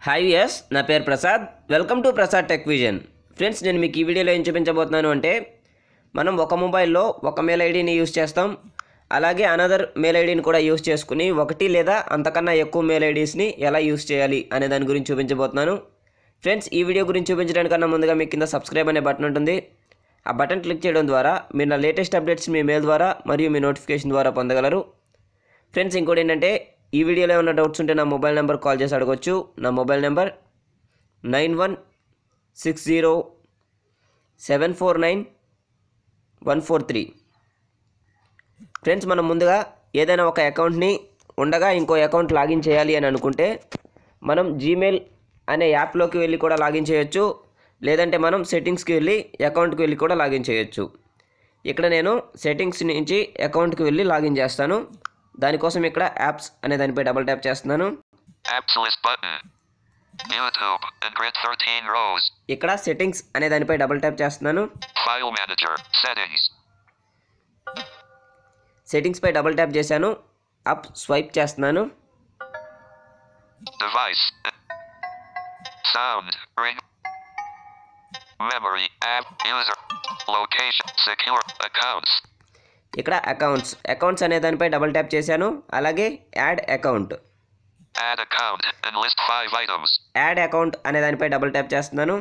Hi yes నా పేరు Prasad welcome to Prasad tech vision friends నేను మీకు ఈ వీడియోలో ఏం చూపించబోతున్నాను అంటే మనం ఒక మొబైల్లో ఒక మెయిల్ ఐడిని యూస్ చేస్తాం అలాగే అనదర్ మెయిల్ ఐడిని కూడా యూస్ చేసుకుని ఒకటి లేదా అంతకన్నా ఎక్కువ మెయిల్ ఐడీస్ని ఎలా యూస్ చేయాలి అనే దాని గురించి చూపించబోతున్నాను ఫ్రెండ్స్ ఈ వీడియో గురించి చూపించడానికన్నా ముందుగా మీకు కింద సబ్స్క్రైబ్ అనే బటన్ ఉంటుంది ఆ బటన్ క్లిక్ చేయడం ద్వారా మీరు నా లేటెస్ట్ అప్డేట్స్ మీ మెయిల్ ద్వారా మరియు మీ నోటిఫికేషన్ ద్వారా పొందగలరు ఫ్రెండ్స్ ఇంకోటి ఏంటంటే ఈ వీడియోలో ఏమైనా డౌట్స్ ఉంటే నా మొబైల్ నెంబర్ కాల్ చేసి అడగొచ్చు నా mobile number nine one six zero seven four nine one four three friends మనం ముందుగా ఏదైనా ఒక అకౌంట్ని ఉండగా ఇంకో అకౌంట్ లాగిన్ చేయాలి అని అనుకుంటే మనం జీమెయిల్ అనే యాప్లోకి వెళ్ళి కూడా లాగిన్ చేయొచ్చు లేదంటే మనం సెట్టింగ్స్కి వెళ్ళి అకౌంట్కి వెళ్ళి కూడా లాగిన్ చేయొచ్చు ఇక్కడ నేను సెట్టింగ్స్ నుంచి అకౌంట్కి వెళ్ళి లాగిన్ చేస్తాను దానికోసం ఇక్కడ యాప్స్ అనే దానిపై డబుల్ ట్యాప్ చేస్తున్నాను Apps list button. YouTube and grid 13 rows. ఇక్కడ సెట్టింగ్స్ అనే దానిపై డబుల్ ట్యాప్ చేస్తున్నాను File manager. Settings. సెట్టింగ్స్పై డబుల్ ట్యాప్ చేశాను అప్ స్వైప్ చేస్తున్నాను Device. Sound. Ring. Memory. App. User. Location. Secure. Accounts. ఇక్కడ అకౌంట్స్ అకౌంట్స్ అనే దానిపై డబుల్ ట్యాప్ చేశాను అలాగే add account Add account and list 5 items. Add account అనే దానిపై డబుల్ ట్యాప్ చేస్తున్నాను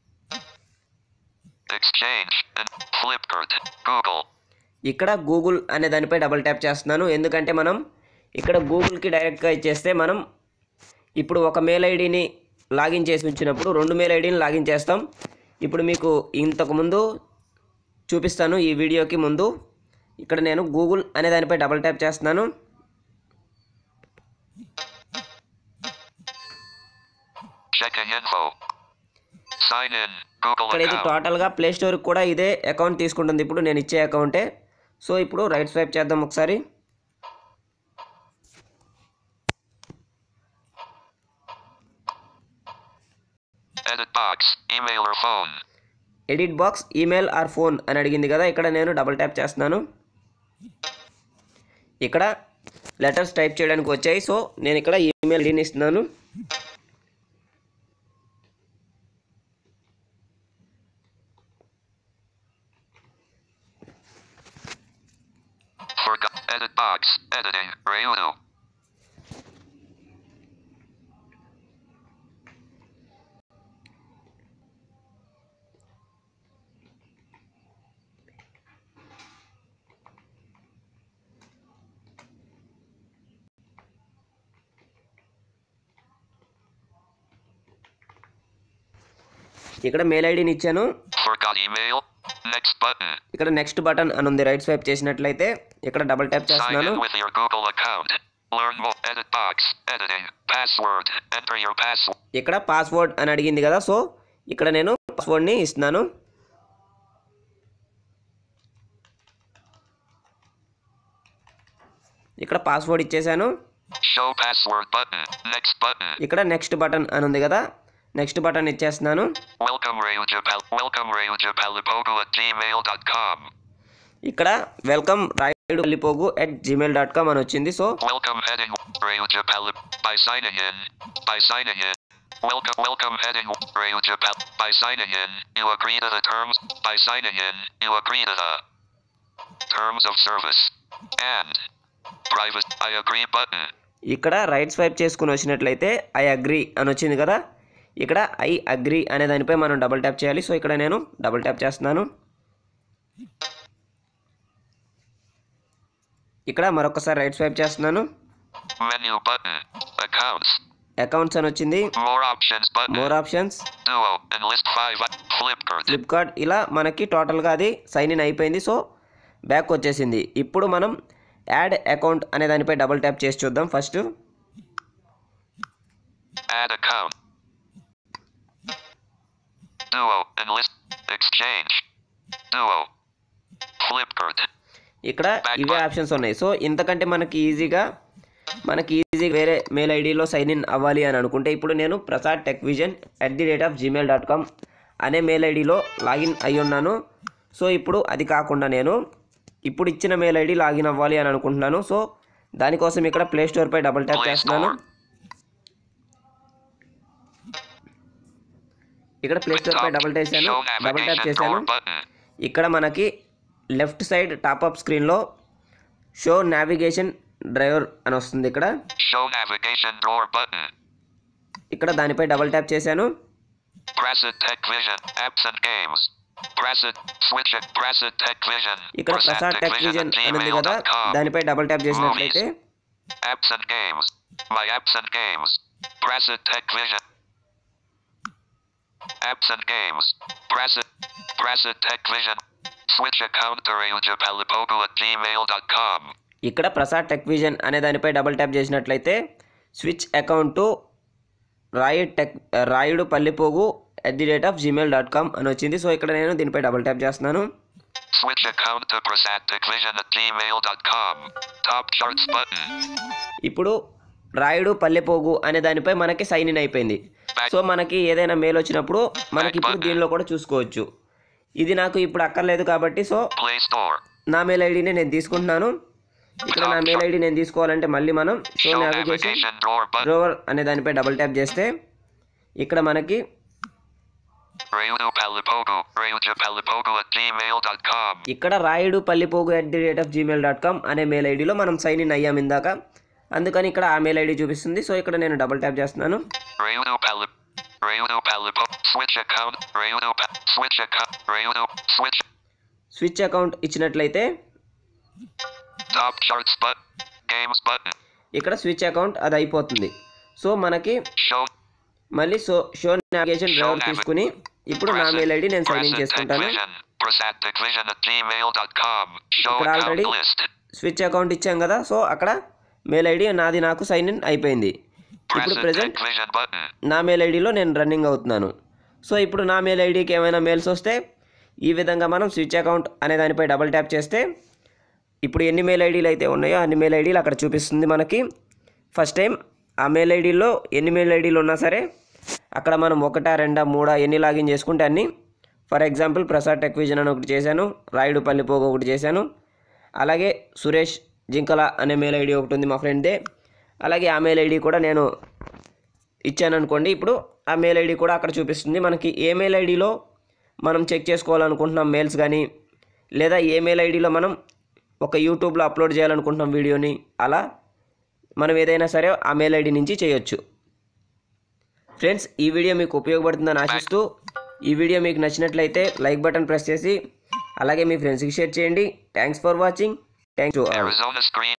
Exchange and Flipkart. Google. ఇక్కడ గూగుల్ అనే దానిపై డబుల్ ట్యాప్ చేస్తున్నాను ఎందుకంటే మనం ఇక్కడ గూగుల్కి డైరెక్ట్గా ఇచ్చేస్తే మనం ఇప్పుడు ఒక మెయిల్ ఐడిని లాగిన్ చేసి ఉంచినప్పుడు రెండు మెయిల్ ఐడిని లాగిన్ చేస్తాం ఇప్పుడు మీకు ఇంతకు ముందు చూపిస్తాను ఈ వీడియోకి ముందు ఇక్కడ నేను గూగుల్ అనే దానిపై డబుల్ ట్యాప్ చేస్తున్నాను Checking info. Sign in. Google ఇక్కడ ఇది account. టోటల్గా ప్లే స్టోర్కి కూడా ఇదే అకౌంట్ తీసుకుంటుంది ఇప్పుడు నేను ఇచ్చే అకౌంటే సో ఇప్పుడు రైట్ స్వైప్ చేద్దాం ఒకసారి Edit box. Email or phone. Edit box email or phone అని అడిగింది కదా ఇక్కడ నేను డబుల్ ట్యాప్ చేస్తున్నాను ఇక్కడ లెటర్స్ టైప్ చేయడానికి వచ్చాయి సో నేను ఇక్కడ ఈమెయిల్ ఐడిని ఇస్తున్నాను Forgot. Edit box. Editing. Rayudu. ఇక్కడ మెయిల్ ఐడిని ఇచ్చాను Forgot email. Next button. ఇక్కడ నెక్స్ట్ బటన్ అని ఉంది రైట్ స్వైప్ చేసినట్లయితే ఇక్కడ డబుల్ ట్యాప్ Sign చేస్తున్నాను in with your Google account. Learn more. Edit box. Editing. Password. Enter your password. ఇక్కడ పాస్వర్డ్ అని అడిగింది కదా సో ఇక్కడ నేను పాస్వర్డ్ని ఇస్తున్నాను ఇక్కడ పాస్వర్డ్ ఇచ్చేసాను Show password button. Next button. ఇక్కడ నెక్స్ట్ బటన్ అని ఉంది కదా నెక్స్ట్ బటన్ ఇచ్చేస్తున్నాను Welcome Rayujapal. Welcome Rayujapalipogu at gmail.com. ఇక్కడ వెల్కమ్ రాయుడు వెళ్ళిపోగు అట్ జీమెయిల్ డాట్ కామ్ అని వచ్చింది so Welcome heading Rayujapalip by signing in. By signing in. Welcome welcome heading Rayujapal by signing in. You agree to the terms by signing in. You agree to the terms of service. And private I agree button. ఇక్కడ right swipe చేసుకుని వచ్చినట్లయితే I agree అని వచ్చింది కదా ఇక్కడ I agree అనే దానిపై మనం డబుల్ ట్యాప్ చేయాలి సో ఇక్కడ నేను డబుల్ ట్యాప్ చేస్తున్నాను ఇక్కడ మరొకసారి రైట్ స్వైప్ చేస్తున్నాను Menu button. Accounts. అకౌంట్స్ అని వచ్చింది More options button. More options Duo and list five. Flipkart. Flipkart ఇలా మనకి టోటల్గా అది సైన్ ఇన్ అయిపోయింది సో బ్యాక్ వచ్చేసింది ఇప్పుడు మనం యాడ్ అకౌంట్ అనే దానిపై డబుల్ ట్యాప్ చేసి చూద్దాం first Add account. Duo and list. Exchange. Duo. Flipkart. ఇక్కడ ఇవే ఆప్షన్స్ ఉన్నాయి సో ఇంతకంటే మనకి ఈజీగా మనకి ఈజీ వేరే మెయిల్ ఐడిలో సైన్ ఇన్ అవ్వాలి అని అనుకుంటే ఇప్పుడు నేను Prasad tech vision at the rate of Gmail dot com అనే మెయిల్ ఐడిలో లాగిన్ అయి ఉన్నాను సో ఇప్పుడు అది కాకుండా నేను ఇప్పుడు ఇచ్చిన మెయిల్ ఐడి లాగిన్ అవ్వాలి అని అనుకుంటున్నాను సో దానికోసం ఇక్కడ ప్లే స్టోర్పై డబుల్ ట్యాప్ Play చేస్తున్నాను Store. ఇక్కడ ప్లే స్టోర్ పై డబుల్ ట్యాప్ చేశాను Show డబుల్ ట్యాప్ navigation చేశాను drawer button. ఇక్కడ మనకి లెఫ్ట్ సైడ్ టాప్ అప్ స్క్రీన్లో షో నావిగేషన్ డ్రైవర్ అని వస్తుంది ఇక్కడ Show navigation drawer button. ఇక్కడ దానిపై డబుల్ ట్యాప్ చేశాను Press it Tech Vision. Apps and games. Press it. Switch it. Press it Tech Vision. ఇక్కడ Press Prasad at tech vision at అని ఉంది కదా gmail.com. దానిపై డబుల్ ట్యాప్ చేసినట్లయితే Apps and games. My apps and games. Press it Tech Vision. Apps and games. Press it. Press it Tech Vision. Switch account to rayujapalipogo at gmail.com. ఇక్కడ Prasad tech vision అనే దానిపై double tap చేసినట్లయితే switch account Rayudu tech Rayudu Pallipogu at the rate of Gmail dot com అని వచ్చింది so ఇక్కడ నేను దీనిపై double tap చేస్తున్నాను Switch account to Prasad Vision at gmail.com. Top charts button. ఇప్పుడు రాయుడు పల్లెపోగు అనే దానిపై మనకి సైన్ ఇన్ అయిపోయింది సో మనకి ఏదైనా మెయిల్ వచ్చినప్పుడు మనకి ఇప్పుడు దీనిలో కూడా చూసుకోవచ్చు ఇది నాకు ఇప్పుడు అక్కర్లేదు కాబట్టి సో Play Store. నా మెయిల్ ఐడిని నేను తీసుకుంటున్నాను ఇక్కడ నా మెయిల్ ఐడి నేను తీసుకోవాలంటే మళ్ళీ మనం show Show navigation navigation drawer button. Drawer అనే దానిపై డబుల్ ట్యాప్ చేస్తే ఇక్కడ మనకి Rayudu Palipogo. Rayujapalipogo at gmail.com. ఇక్కడ Rayudu Pallipogu at the rate of Gmail dot com అనే మెయిల్ ఐడిలో మనం సైన్ ఇన్ అయ్యాం ఇందాక అందుకని ఇక్కడ ఆ మెయిల్ ఐడి చూపిస్తుంది సో ఇక్కడ నేను డబుల్ ట్యాప్ చేస్తున్నాను Rayudu Palip. Rayudu Palipo. Switch account. Rayudu pa- Switch account. Rayudu. Switch. Switch account ఇచ్చినట్లయితే Top charts button. Games button. ఇక్కడ స్విచ్ అకౌంట్ అది అయిపోతుంది సో మనకి Show. మళ్ళీ సో షో నావిగేషన్ డ్రైవర్ తీసుకుని ఇప్పుడు నా మెయిల్ ఐడి నేను సైన్ ఇన్ చేసుకుంటాను Vision. Prasad Vision at gmail.com. Show ఇక్కడ account already- list. Switch account ఇచ్చాం కదా సో అక్కడ మెయిల్ ఐడి నాది నాకు సైన్ ఇన్ అయిపోయింది ఇప్పుడు Press ప్రజెంట్ Vision button. నా మెయిల్ ఐడిలో నేను రన్నింగ్ అవుతున్నాను సో ఇప్పుడు నా మెయిల్ ఐడికి ఏమైనా మెయిల్స్ వస్తే ఈ విధంగా మనం స్విచ్ అకౌంట్ అనే దానిపై డబుల్ ట్యాప్ చేస్తే ఇప్పుడు ఎన్ని మెయిల్ ఐడీలు అయితే ఉన్నాయో అన్ని మెయిల్ ఐడీలు అక్కడ చూపిస్తుంది మనకి ఫస్ట్ టైం ఆ మెయిల్ ఐడీలో ఎన్ని మెయిల్ ఐడీలు ఉన్నా సరే అక్కడ మనం ఒకటా రెండా మూడా ఎన్ని లాగిన్ చేసుకుంటే అన్ని for example Prasad tech vision అని ఒకటి చేశాను రాయుడు పల్లిపోగ ఒకటి చేశాను అలాగే సురేష్ జింకల అనే మెయిల్ ఐడి ఒకటి ఉంది మా ఫ్రెండ్దే అలాగే ఆ మెయిల్ ఐడి కూడా నేను ఇచ్చాను అనుకోండి ఇప్పుడు ఆ మెయిల్ ఐడి కూడా అక్కడ చూపిస్తుంది మనకి ఏ మెయిల్ ఐడిలో మనం చెక్ చేసుకోవాలనుకుంటున్నాం మెయిల్స్ కానీ లేదా ఏ మెయిల్ ఐడిలో మనం ఒక యూట్యూబ్లో అప్లోడ్ చేయాలనుకుంటున్నాం వీడియోని అలా మనం ఏదైనా సరే ఆ మెయిల్ ఐడి నుంచి చేయొచ్చు ఫ్రెండ్స్ ఈ వీడియో మీకు ఉపయోగపడుతుందని ఆశిస్తూ ఈ వీడియో మీకు నచ్చినట్లయితే లైక్ బటన్ ప్రెస్ చేసి అలాగే మీ ఫ్రెండ్స్కి షేర్ చేయండి thanks for watching thanks to all Arizona screen.